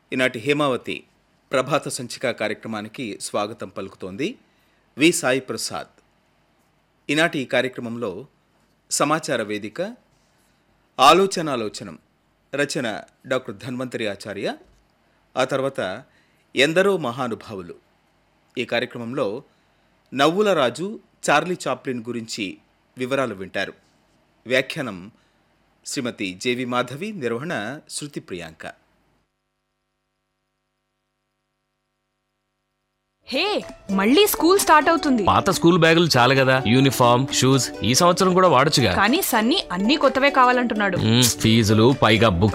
ఈనాటి హేమావతి ప్రభాత సంచిక కార్యక్రమానికి స్వాగతం పలుకుతోంది వి సాయి ప్రసాద్ ఈనాటి ఈ కార్యక్రమంలో సమాచార వేదిక ఆలోచనాలోచనం రచన డాక్టర్ ధన్వంతరి ఆచార్య ఆ తర్వాత ఎందరో మహానుభావులు ఈ కార్యక్రమంలో నవ్వుల రాజు చార్లీ చాప్లిన్ గురించి వివరాలు వింటారు వ్యాఖ్యానం శ్రీమతి జేవి మాధవి నిర్వహణ శృతి ప్రియాంక హే మళ్ళీ స్కూల్ స్టార్ట్ అవుతుంది పాత స్కూల్ బ్యాగులు చాలు కదా యూనిఫామ్ షూస్ ఈ సంవత్సరం కూడా వాడొచ్చుగా కానీ సన్నీ అన్ని కొత్తవే కావాలంటున్నాడు మ్మ్, ఫీజులు పైగా బుక్